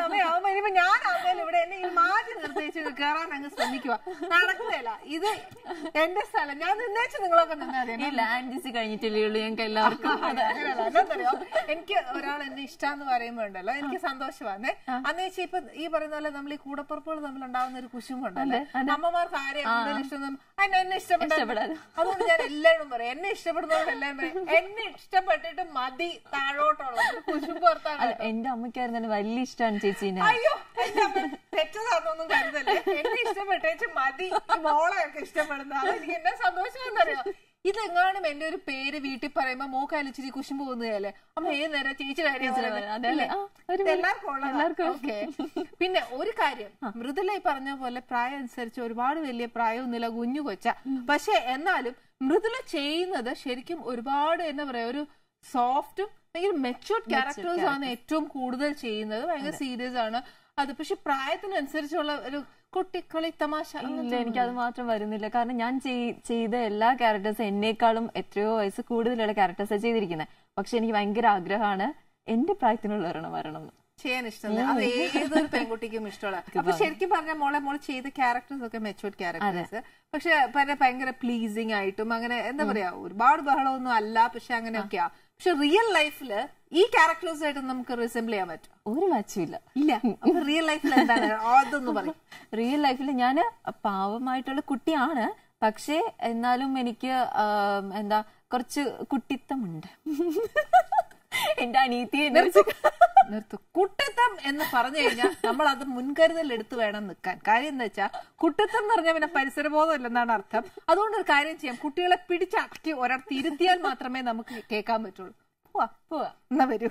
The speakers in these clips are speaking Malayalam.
സമയമാകുമ്പോ ഇനിയിപ്പോ ഞാനാകുമ്പോൾ ഇവിടെ എന്നെ ഈ മാറ്റി നിർത്തിച്ച് കയറാൻ അങ്ങ് ശ്രമിക്കുക നടക്കുന്നില്ല ഇത് എന്റെ സ്ഥലം ഞാൻ നിന്നേച്ച് നിങ്ങളൊക്കെ നിന്നാൽ ഈ ലാൻഡ് ഡിസി കഴിഞ്ഞിട്ടില്ലേ ഉള്ളൂ ഞങ്ങൾക്ക് എല്ലാവർക്കും അങ്ങനെയല്ലോ എനിക്ക് ഒരാൾ എന്നെ ഇഷ്ടാന്ന് പറയുമ്പോ ഉണ്ടല്ലോ എനിക്ക് സന്തോഷമാണ് അന്ന് വെച്ചാൽ ഇപ്പൊ ഈ പറയുന്ന പോലെ നമ്മൾ ഈ കൂടപ്പുറപ്പുകൾ തമ്മിൽ ഉണ്ടാവുന്ന ഒരു കുശുമ്പുണ്ടല്ലോ അമ്മമാർക്ക് ആരെയും കൂടുതൽ ഇഷ്ടം അതിന് എന്നെ ഇഷ്ടപ്പെടാതെ അതുകൊണ്ട് ഞാൻ എല്ലാവരും പറയും എന്നെ ഇഷ്ടപ്പെടുന്നവരെല്ലാം പറയും എന്നെ ഇഷ്ടപ്പെട്ടിട്ട് മതി താഴോട്ടുള്ള ഒരു കുശുമ്പ് പുറത്താണ് അല്ല എന്റെ അമ്മയ്ക്കായിരുന്നു തന്നെ വലിയ ഇഷ്ടമാണ് ചേച്ചീനെ അയ്യോ എന്റെ അമ്മ തെറ്റതാണെന്നൊന്നും കരുതല്ലേ എന്നെ ഇഷ്ടപ്പെട്ടേച്ച് മതി ഈ മോളെയൊക്കെ ഇഷ്ടപ്പെടുന്ന അതെനിക്ക് എന്നെ സന്തോഷം എന്നറിയാം ഇതെങ്ങാനും എന്റെ ഒരു പേര് വീട്ടിൽ പറയുമ്പോ മോക്കാലും ഇച്ചിരി കുശുമ്പ് പോകുന്നതല്ലേ അമ്മ ഏത് നേരം ചേച്ചി കാര്യം പറയുന്നത്? അതെ, അതെ. ആ, ഒരു ഇത് എല്ലാവർക്കും ഉള്ളതാ. Okay. പിന്നെ ഒരു കാര്യം മൃദുല ഈ പറഞ്ഞ പോലെ പ്രായം അനുസരിച്ച് ഒരുപാട് വലിയ പ്രായമൊന്നുമില്ല കുഞ്ഞു കൊച്ച പക്ഷെ എന്നാലും മൃദുല ചെയ്യുന്നത് ശരിക്കും ഒരുപാട് എന്താ പറയാ ഒരു സോഫ്റ്റും ഭയങ്കര മെച്ചൂർഡ് ക്യാരക്ടേഴ്സ് ആണ് ഏറ്റവും കൂടുതൽ ചെയ്യുന്നത് ഭയങ്കര സീരിയസ് ആണ് അത് പക്ഷെ പ്രായത്തിനനുസരിച്ചുള്ള ഒരു കുട്ടിക്കളി തമാശ ഇല്ല എനിക്ക് അത് മാത്രം വരുന്നില്ല കാരണം ഞാൻ ചെയ്- ചെയ്ത എല്ലാ ക്യാരക്ടേഴ്സും എന്നേക്കാളും എത്രയോ വയസ്സ് കൂടുതലുള്ള ക്യാരക്ടേഴ്സാണ് ചെയ്തിരിക്കുന്നത് പക്ഷെ എനിക്ക് ഭയങ്കര ആഗ്രഹമാണ് എന്റെ പ്രായത്തിനുള്ള ഒരെണ്ണം വരണം എന്ന്. ചെയ്യാൻ ഇഷ്ടം അത് ഏതൊരു പെൺകുട്ടിക്കും ഇഷ്ടമുള്ള അപ്പൊ ശരിക്കും പറഞ്ഞ മോളെ മോള് ചെയ്ത ക്യാരക്ടേഴ്സ് ഒക്കെ മെച്ചൂർഡ് ക്യാരക്ടേഴ്സ് പക്ഷെ പല- ഭയങ്കര പ്ലീസിങ് ആയിട്ടും അങ്ങനെ എന്താ പറയാ ഒരുപാട് ബഹളമൊന്നും അല്ല പക്ഷെ അങ്ങനെയൊക്കെയാ പക്ഷെ റിയൽ ലൈഫില് ഈ ക്യാരക്ടേഴ്സ് ആയിട്ട് നമുക്ക് റിസംബിൾ ചെയ്യാൻ പറ്റും ഒരു മാച്ചും ഇല്ല ഇല്ല അപ്പൊ റിയൽ ലൈഫിൽ എന്താണ് അതൊന്ന് പറയും റിയൽ ലൈഫിൽ ഞാൻ പാവമായിട്ടുള്ള കുട്ടിയാണ് പക്ഷേ എന്നാലും എനിക്ക് ആം, എന്താ കുറച്ച് കുട്ടിത്തമുണ്ട് എന്റെ അനീതി എന്നെ വെച്ച് നിർത്തു കുട്ടിത്തം എന്ന് പറഞ്ഞു കഴിഞ്ഞാൽ നമ്മൾ അത് മുൻകരുതൽ എടുത്ത് വേണം നിൽക്കാൻ കാര്യം എന്താ വെച്ചാൽ കുട്ടിത്തം എന്ന് പറഞ്ഞാൽ പിന്നെ പരിസരബോധം ഇല്ലെന്നാണ് അർത്ഥം അതുകൊണ്ട് ഒരു കാര്യം ചെയ്യാം കുട്ടികളെ പിടിച്ചടക്കി ഒരിടത്ത് ഇരുത്തിയാൽ മാത്രമേ നമുക്ക് കേൾക്കാൻ പറ്റുള്ളൂ പോവാ പോവാ എന്നാ വരൂ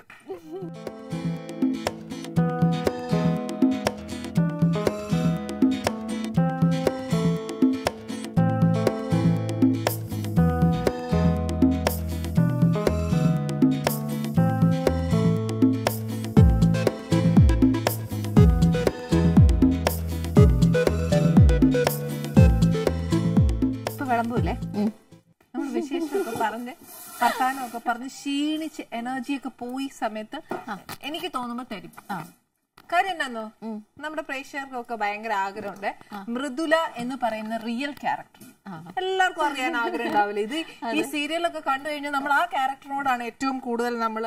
ഇപ്പൊ വിളമ്പൂല്ലേ നമ്മൾ വിശേഷമൊക്കെ പറഞ്ഞ് വർത്താനമൊക്കെ പറഞ്ഞ് ക്ഷീണിച്ച് എനർജിയൊക്കെ പോയി സമയത്ത് എനിക്ക് തോന്നുമ്പോ തരും കാര്യം എന്നാന്നോ നമ്മുടെ പ്രേക്ഷകർക്കൊക്കെ ഭയങ്കര ആഗ്രഹമുണ്ട് മൃദുല എന്ന് പറയുന്ന റിയൽ ക്യാരക്ടർ എല്ലാവർക്കും അറിയാൻ ആഗ്രഹം ഉണ്ടാവില്ല ഇത് ഈ സീരിയലൊക്കെ കണ്ടു കഴിഞ്ഞാൽ നമ്മൾ ആ ക്യാരക്ടറിനോടാണ് ഏറ്റവും കൂടുതൽ നമ്മൾ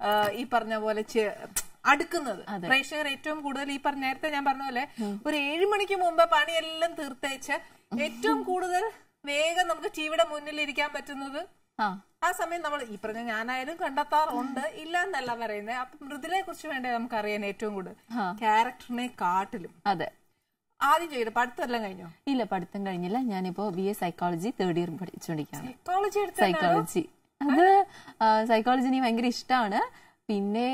ഈ പറഞ്ഞ പോലെ ചെ- അടുക്കുന്നത് പ്രേക്ഷകർ ഏറ്റവും കൂടുതൽ ഈ പറഞ്ഞ നേരത്തെ ഞാൻ പറഞ്ഞ പോലെ ഒരു ഏഴു മണിക്ക് മുമ്പ് പണിയെല്ലാം തീർത്തേച്ച് ഏറ്റവും കൂടുതൽ വേഗം നമുക്ക് ടിവിയുടെ മുന്നിൽ ഇരിക്കാൻ പറ്റുന്നത് ആ ആ സമയം നമ്മൾ ഈ പറഞ്ഞ ഞാനായാലും കണ്ടെത്താറുണ്ട് ഇല്ല എന്നല്ല പറയുന്നത് അപ്പൊ മൃദുലയെ കുറിച്ച് വേണ്ടേ നമുക്ക് അറിയാൻ ഏറ്റവും കൂടുതൽ ക്യാരക്ടറിനെ കാട്ടിലും അതെ ആദ്യം ചെയ്യട്ടെ പഠിത്തമെല്ലാം കഴിഞ്ഞോ ഇല്ല പഠിത്തം കഴിഞ്ഞില്ല ഞാനിപ്പോ B A psychology third year പഠിച്ചുകൊണ്ടിരിക്കുകയാണ് സൈക്കോളജി എടുത്ത സൈക്കോളജി അത് സൈക്കോളജി എനിക്ക് ഭയങ്കര ഇഷ്ടമാണ് പിന്നെ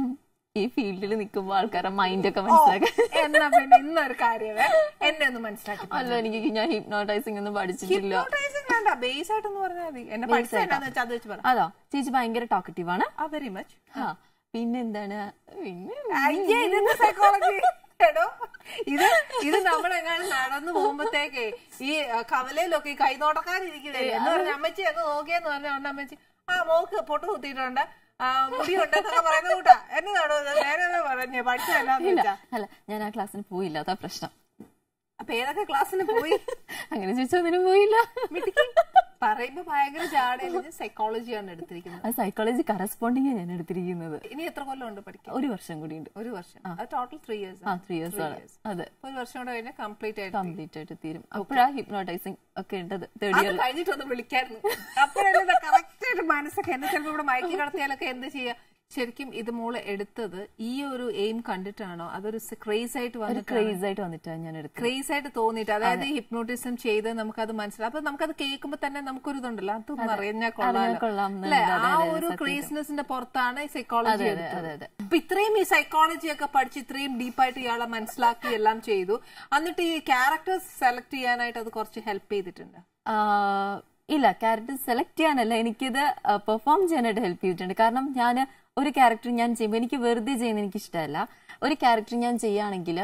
ഈ ഫീൽഡിൽ നിൽക്കുമ്പോൾ ആൾക്കാരുടെ മൈൻഡ് ഒക്കെ മനസ്സിലാക്കാൻ എന്നാ പിന്നെ ഇന്നൊരു കാര്യമേ എന്നെ ഒന്ന് മനസ്സിലാക്കി അല്ല എനിക്ക് ഞാൻ ഹിപ്നോട്ടൈസിംഗ് ഒന്നും പഠിച്ചിട്ടില്ല Hypnotizing വേണ്ട ബേസ് ആയിട്ടൊന്ന് പറഞ്ഞാൽ മതി എന്നെ പഠിച്ചത് എന്താന്ന് വെച്ചാൽ അത് വെച്ച് പറ അതാ ചേച്ചി ഭയങ്കര ടോക്കറ്റീവ് ആണ് ആ വെരി മച്ച് ആ പിന്നെന്താണ് പിന്നെ അയ്യേ ഇതെന്ത് സൈക്കോളജി എടോ ഇത് ഇത് നമ്മളെങ്ങാനും നടന്നു പോകുമ്പോഴത്തേക്ക് ഈ അഹ്, കവലയിലൊക്കെ ഈ കൈനോട്ടക്കാരിരിക്കുന്നേ എന്ന് പറഞ്ഞ അമ്മച്ചി എന്ന് നോക്കിയെന്ന് പറഞ്ഞ ഉണ്ട് അമ്മച്ചി ആ മോക്ക് പൊട്ട് കുത്തിയിട്ടുണ്ട് ആ മുടിയുണ്ട് എന്നൊക്കെ പറയുന്ന കൂട്ടാ എന്നതാണോ ഇത് നേരെ പറഞ്ഞേ പഠിച്ചതല്ലാന്ന് വെച്ചാ അല്ല ഞാൻ ആ ക്ലാസ്സിന് പോയില്ല അതാ പ്രശ്നം അപ്പൊ ഏതൊക്കെ ക്ലാസ്സിന് പോയി അങ്ങനെ ചോദിച്ചാൽ ഒന്നിനും പോയില്ല മിടുക്കി. പറയുമ്പോ ഭയങ്കര ജാടയിൽ സൈക്കോളജിയാണ് എടുത്തിരിക്കുന്നത് ആ സൈക്കോളജി കറസ്പോണ്ടിങ് ഞാൻ എടുത്തിരിക്കുന്നത് ഇനി എത്ര കൊല്ലം ഉണ്ട് പഠിക്കാൻ ഒരു വർഷം കൂടി ഉണ്ട് ഒരു വർഷം അത് ടോട്ടൽ ത്രീ ഇയേഴ്സ് ആ ത്രീ ഇയേഴ്സ് ആണ് അതെ ഒരു വർഷം കൂടെ കഴിഞ്ഞാൽ കംപ്ലീറ്റ് ആയിട്ട് കംപ്ലീറ്റ് ആയിട്ട് തീരും അപ്പോഴാ ഹിപ്നോട്ടൈസിങ് ഒക്കെ ഉണ്ടത് തേർഡ് അത് ഇയർ കഴിഞ്ഞിട്ടൊന്ന് വിളിക്കായിരുന്നു അപ്പോഴല്ലേ കറക്റ്റ് ആയിട്ട് മനസ്സൊക്കെ എന്നെ ചിലപ്പോ ഇവിടെ മയക്കി കടത്തിയാലൊക്കെ എന്ത് ചെയ്യാ ശരിക്കും ഇത് മോള് എടുത്തത് ഈ ഒരു എയിം കണ്ടിട്ടാണോ അതൊരു ക്രേസ് ആയിട്ട് വന്നിട്ട് ക്രേസ് ആയിട്ട് വന്നിട്ടാണ് ഞാൻ എടുത്തത് ക്രേസ് ആയിട്ട് തോന്നിയിട്ട് അതായത് ഹിപ്നോട്ടിസം ചെയ്ത് നമുക്കത് മനസ്സിലാവും അപ്പൊ നമുക്കത് കേൾക്കുമ്പോ തന്നെ നമുക്കൊരു ഇതുണ്ടല്ലോ അതൊന്നും അറിഞ്ഞാൽ കൊള്ളാലോ കൊള്ളാം അല്ലെ എന്നുള്ളത്. ആ അതെ, അതെ, ഒരു സത്യം. ക്രേസ്നെസിന്റെ പുറത്താണ് സൈക്കോളജി അതെ, അതെ, അതെ. അപ്പൊ ഇത്രയും ഈ സൈക്കോളജി ഒക്കെ പഠിച്ച് ഇത്രയും ഡീപ്പായിട്ട് ഇയാളെ മനസ്സിലാക്കി എല്ലാം ചെയ്തു എന്നിട്ട് ഈ ക്യാരക്ടേഴ്സ് സെലക്ട് ചെയ്യാനായിട്ട് അത് കുറച്ച് ഹെൽപ്പ് ചെയ്തിട്ടുണ്ട് ആ, ഇല്ല ക്യാരക്ടർ സെലക്ട് ചെയ്യാനല്ല എനിക്കിത് പെർഫോം ചെയ്യാനായിട്ട് ഹെൽപ്പ് ചെയ്തിട്ടുണ്ട് കാരണം ഞാൻ ഒരു ക്യാരക്ടർ ഞാൻ ചെയ്യുമ്പോൾ എനിക്ക് വെറുതെ ചെയ്യുന്ന എനിക്ക് ഇഷ്ടമല്ല ഒരു ക്യാരക്ടർ ഞാൻ ചെയ്യുകയാണെങ്കിൽ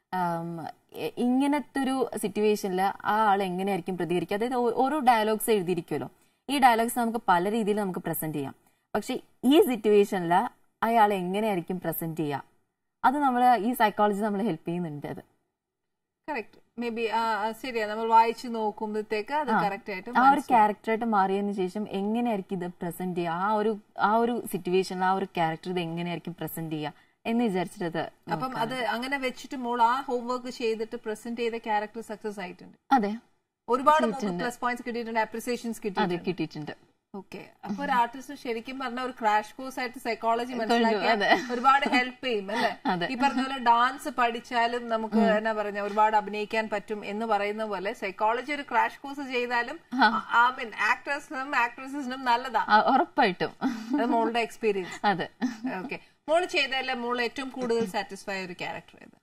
ഇങ്ങനത്തെ ഒരു സിറ്റുവേഷനിൽ ആ ആൾ എങ്ങനെയായിരിക്കും പ്രതികരിക്കുക അതായത് ഓ- ഓരോ ഡയലോഗ്സ് എഴുതിയിരിക്കുമല്ലോ ഈ ഡയലോഗ്സ് നമുക്ക് പല രീതിയിൽ നമുക്ക് പ്രസന്റ് ചെയ്യാം പക്ഷെ ഈ സിറ്റുവേഷനിൽ അയാൾ എങ്ങനെയായിരിക്കും പ്രസന്റ് ചെയ്യുക അത് നമ്മള് ഈ സൈക്കോളജി നമ്മളെ ഹെൽപ്പ് ചെയ്യുന്നുണ്ട് അത് കറക്റ്റ് മേ ബി ശരിയാ നമ്മൾ വായിച്ചു നോക്കുമ്പോഴത്തേക്ക് അത് കറക്റ്റ് ആയിട്ട് ആ ഒരു ക്യാരക്ടറായിട്ട് മാറിയതിനു ശേഷം എങ്ങനെയായിരിക്കും ഇത് പ്രസന്റ് ചെയ്യുക ആ ഒരു ആ ഒരു സിറ്റുവേഷൻ ആ ഒരു ക്യാരക്ടർ ഇത് എങ്ങനെയായിരിക്കും പ്രസന്റ് ചെയ്യുക എന്ന് വിചാരിച്ചിട്ട് അത് അപ്പം അത് അങ്ങനെ വെച്ചിട്ട് മോൾ ആ ഹോംവർക്ക് ചെയ്തിട്ട് പ്രസന്റ് ചെയ്ത ക്യാരക്ടർ സക്സസ് ആയിട്ടുണ്ട് അതെ ഒരുപാട് പ്ലസ് പോയിന്റ്സ് കിട്ടിയിട്ടുണ്ട് അപ്രിസിയേഷൻസ് അത് കിട്ടിയിട്ടുണ്ട് കിട്ടിയിട്ടുണ്ട് ഓക്കെ അപ്പൊ ഒരു ആർട്ടിസ്റ്റ് ശരിക്കും പറഞ്ഞ ഒരു ക്രാഷ് കോഴ്സ് ആയിട്ട് സൈക്കോളജി അതെ. മനസ്സിലാക്കിയ ഒരുപാട് ഹെൽപ്പ് ചെയ്യും അല്ലെ അതെ. ഈ പറഞ്ഞ പോലെ ഡാൻസ് പഠിച്ചാലും നമുക്ക് എന്നാ പറഞ്ഞ ഒരുപാട് അഭിനയിക്കാൻ പറ്റും എന്ന് പറയുന്ന പോലെ സൈക്കോളജി ഒരു ക്രാഷ് കോഴ്സ് ചെയ്താലും ഐ മീൻ ആക്ടേഴ്സിനും ആക്ട്രസസിനും നല്ലതാ ആ, ഉറപ്പായിട്ടും അത് മോളുടെ എക്സ്പീരിയൻസ് അതെ ഓക്കെ മോള് ചെയ്തതല്ലേ മോള് ഏറ്റവും കൂടുതൽ സാറ്റിസ്ഫൈ ഒരു ക്യാരക്ടർ ഏത്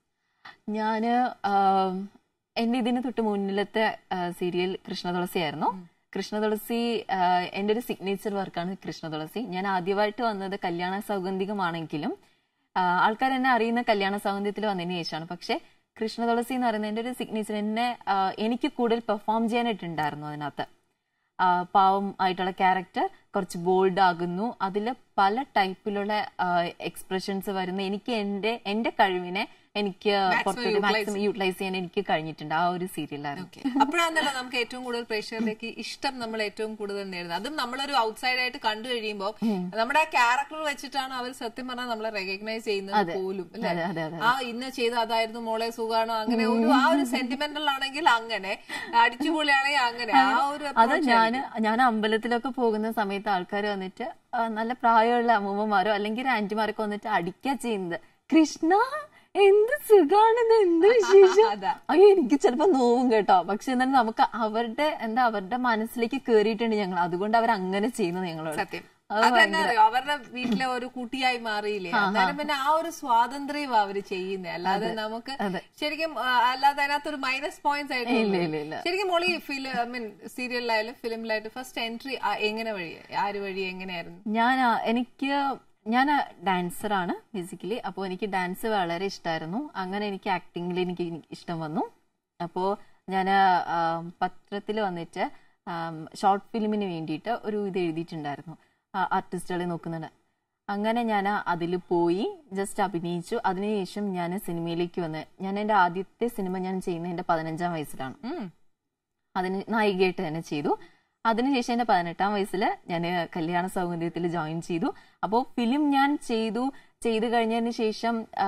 ഞാന് ആം, എന്റെ ഇതിന് തൊട്ട് മുന്നിലത്തെ സീരിയൽ കൃഷ്ണതുളസി ആയിരുന്നു കൃഷ്ണതുളസി ആ, എന്റെ ഒരു സിഗ്നേച്ചർ വർക്കാണ് കൃഷ്ണതുളസി ഞാൻ ആദ്യമായിട്ട് വന്നത് കല്യാണ സൗഗന്ധികമാണെങ്കിലും ആൾക്കാർ എന്നെ അറിയുന്ന കല്യാണ സൗഗന്ധ്യത്തിൽ വന്നതിന് ശേഷമാണ് പക്ഷെ കൃഷ്ണതുളസി എന്ന് പറയുന്നത് എന്റെ ഒരു സിഗ്നേച്ചർ എന്നെ ആ, എനിക്ക് കൂടുതൽ പെർഫോം ചെയ്യാനായിട്ടുണ്ടായിരുന്നു അതിനകത്ത് ആ, പാവം ആയിട്ടുള്ള ക്യാരക്ടർ കുറച്ച് ബോൾഡ് ആകുന്നു അതിൽ പല ടൈപ്പിലുള്ള എക്സ്പ്രഷൻസ് വരുന്ന എനിക്ക് എന്റെ എന്റെ കഴിവിനെ എനിക്ക് പുറത്തോട്ട് മാക്സിമം യൂട്ടിലൈസ് ചെയ്യാൻ എനിക്ക് കഴിഞ്ഞിട്ടുണ്ട് ആ ഒരു സീരിയലായിരുന്നു അപ്പോഴാണല്ലോ നമുക്ക് ഏറ്റവും കൂടുതൽ പ്രേക്ഷകരിലേക്ക് ഇഷ്ടം നമ്മൾ ഏറ്റവും കൂടുതൽ നേടുന്നത് അതും നമ്മളൊരു ഔട്ട്സൈഡ് ആയിട്ട് കണ്ടു കഴിയുമ്പോൾ നമ്മുടെ ആ ക്യാരക്ടർ വെച്ചിട്ടാണ് അവർ സത്യം പറഞ്ഞാൽ നമ്മളെ റെക്കഗ്നൈസ് ചെയ്യുന്നത് പോലും അല്ലെ അതെ അതെ അതെ ആ ഇന്ന് ചെയ്ത അതായിരുന്നു മോളെ സുഖാണോ അങ്ങനെ ഒരു ആ ഒരു സെന്റിമെന്റൽ ആണെങ്കിൽ അങ്ങനെ അടിച്ചുപൊളിയാണെങ്കിൽ അങ്ങനെ ആ ഒരു അത് ഞാൻ ഞാൻ അമ്പലത്തിലൊക്കെ പോകുന്ന സമയത്ത് ആൾക്കാർ വന്നിട്ട് ആ, നല്ല പ്രായമുള്ള അമ്മൂമ്മമാരോ അല്ലെങ്കിൽ ഒരു ആന്റിമാരൊക്കെ വന്നിട്ട് അടിക്കുക ചെയ്യുന്നത് കൃഷ്ണ എന്ത് സുഖാണിത് എന്ത് വിശേഷം അതാ. അയ്യോ എനിക്ക് ചിലപ്പോ നോവും കേട്ടോ പക്ഷെ എന്നാലും നമുക്ക് അവരുടെ എന്താ അവരുടെ മനസ്സിലേക്ക് കേറിയിട്ടുണ്ട് ഞങ്ങൾ അതുകൊണ്ട് അവർ അങ്ങനെ ചെയ്യുന്നത് ഞങ്ങളോട് സത്യം അതെന്നാ അറിയോ അവരുടെ വീട്ടിലെ ഒരു കുട്ടിയായി മാറിയില്ലേ അന്നേരം പിന്നെ ആ ഒരു സ്വാതന്ത്ര്യം അവര് ചെയ്യുന്നേ അല്ലാതെ നമുക്ക് ശരിക്കും ആ, അല്ലാതെ അതിനകത്ത് ഒരു മൈനസ് പോയിന്റ്സ് ആയിട്ട് ഇല്ല ഒന്നും ഇല്ല ഇല്ല ശരിക്കും മോളി ഫിലിം ഐ മീൻ സീരിയലിലായാലും ഫിലിമിലായാലും ഫസ്റ്റ് എൻട്രി എങ്ങനെ വഴി ആര് വഴി എങ്ങനെയായിരുന്നു ഞാൻ ആ, എനിക്ക് ഞാൻ ഡാൻസറാണ് ബേസിക്കലി അപ്പോൾ എനിക്ക് ഡാൻസ് വളരെ ഇഷ്ടമായിരുന്നു അങ്ങനെ എനിക്ക് ആക്ടിങ്ങിൽ എനിക്ക് ഇഷ്ടം വന്നു അപ്പോൾ ഞാൻ പത്രത്തിൽ വന്നിട്ട് ഷോർട്ട് ഫിലിമിന് വേണ്ടിയിട്ട് ഒരു ഇത് എഴുതിയിട്ടുണ്ടായിരുന്നു ആർട്ടിസ്റ്റുകളെ നോക്കുന്നുണ്ട് അങ്ങനെ ഞാൻ അതിൽ പോയി ജസ്റ്റ് അഭിനയിച്ചു അതിനുശേഷം ഞാൻ സിനിമയിലേക്ക് വന്ന് ഞാൻ എൻ്റെ ആദ്യത്തെ സിനിമ ഞാൻ ചെയ്യുന്നത് എൻ്റെ പതിനഞ്ചാം വയസ്സിലാണ് ഉം. അതിന് നായികയായിട്ട് തന്നെ ചെയ്തു അതിനുശേഷം എന്റെ പതിനെട്ടാം വയസ്സിൽ ഞാൻ കല്യാണ സൗകര്യത്തിൽ ജോയിൻ ചെയ്തു അപ്പോൾ ഫിലിം ഞാൻ ചെയ്തു ചെയ്തു കഴിഞ്ഞതിന് ശേഷം ആ,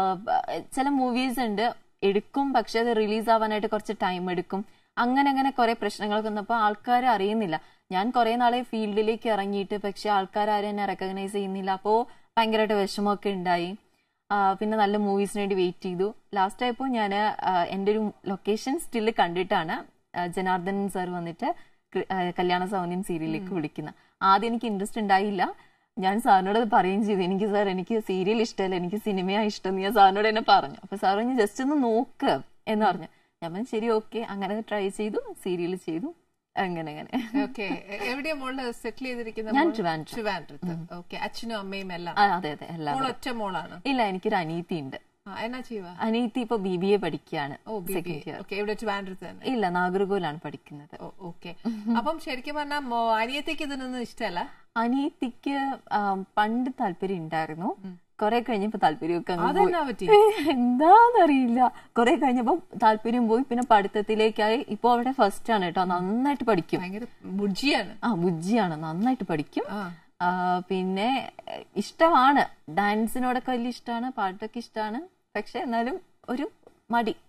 ചില മൂവീസ് ഉണ്ട് എടുക്കും പക്ഷെ അത് റിലീസ് ആവാനായിട്ട് കുറച്ച് ടൈം എടുക്കും അങ്ങനെ അങ്ങനെ കുറെ പ്രശ്നങ്ങളൊക്കെ വന്നപ്പോൾ ആൾക്കാർ അറിയുന്നില്ല ഞാൻ കുറെ നാളെ ഫീൽഡിലേക്ക് ഇറങ്ങിയിട്ട് പക്ഷെ ആൾക്കാർ ആരും എന്നെ റെക്കഗ്നൈസ് ചെയ്യുന്നില്ല അപ്പോൾ ഭയങ്കരമായിട്ട് വിഷമമൊക്കെ ഉണ്ടായി ആ, പിന്നെ നല്ല മൂവീസിന് വേണ്ടി വെയിറ്റ് ചെയ്തു ലാസ്റ്റ് ആയപ്പോൾ ഞാൻ എൻ്റെ ഒരു ലൊക്കേഷൻ സ്റ്റിൽ കണ്ടിട്ടാണ് ആ, ജനാർദ്ദൻ സർ വന്നിട്ട് കൃ- ആ, കല്യാണ സൗന്ദര്യം സീരിയലിലേക്ക് വിളിക്കുന്നത് ആദ്യം എനിക്ക് ഇൻട്രസ്റ്റ് ഉണ്ടായില്ല ഞാൻ സാറിനോട് അത് പറയുകയും ചെയ്തു എനിക്ക് സാർ എനിക്ക് സീരിയൽ ഇഷ്ടമല്ല എനിക്ക് സിനിമയാ ഇഷ്ടം എന്ന് ഞാൻ സാറിനോട് തന്നെ പറഞ്ഞു അപ്പൊ സാർ പറഞ്ഞു ജസ്റ്റ് ഒന്ന് നോക്ക് എന്ന് പറഞ്ഞു ഞാൻ പറഞ്ഞു ശരി ഓക്കെ അങ്ങനെ ട്രൈ ചെയ്തു സീരിയൽ ചെയ്തു അങ്ങനെ അങ്ങനെ ഓക്കെ എവിടെയാ മോള് സെറ്റിൽ ചെയ്തിരിക്കുന്ന ഞാൻ മോള്? ട്രിവാൻഡ്രം. ട്രിവാൻഡ്രത്ത് ഓക്കെ അച്ഛനും അമ്മയും എല്ലാം ആ, അതെ അതെ എല്ലാം മോൾ ഒറ്റ മോളാണ് ഇല്ല എനിക്കൊരു അനീതി ഉണ്ട് ആ, എന്നാ ചെയ്യുക അനീതി ഇപ്പൊ ബി ബി എ പഠിക്കുകയാണ് ഓ ബി സെക്കൻഡ് ഇയർ ഓക്കെ ഇവിടെ ട്രിവാൻഡ്രത്ത് തന്നെ ഇല്ല നാഗർകോലാണ് പഠിക്കുന്നത് ഓക്കെ അപ്പം ശരിക്കും പറഞ്ഞാൽ അനിയത്തേക്ക് ഇതിനൊന്നും ഇഷ്ടമല്ല അനിയത്തിക്ക് ആം, പണ്ട് താല്പര്യം ഉണ്ടായിരുന്നു കുറെ കഴിഞ്ഞപ്പോ താല്പര്യമൊക്കെ അങ്ങ് പോയി അതെന്നാ പറ്റി എന്താന്നറിയില്ല കുറെ കഴിഞ്ഞപ്പോ താല്പര്യം പോയി പിന്നെ പഠിത്തത്തിലേക്കായി ഇപ്പൊ അവിടെ ഫസ്റ്റ് ആണ് കേട്ടോ നന്നായിട്ട് പഠിക്കും ഭയങ്കര ബുജ്ജിയാണ് ആ ബുജ്ജിയാണ് നന്നായിട്ട് പഠിക്കും ആ ആ, പിന്നെ എഹ്, ഇഷ്ടമാണ് ഡാൻസിനോടൊക്കെ വലിയ ഇഷ്ടമാണ് പാട്ടൊക്കെ ഇഷ്ടമാണ് പക്ഷെ എന്നാലും ഒരു മടി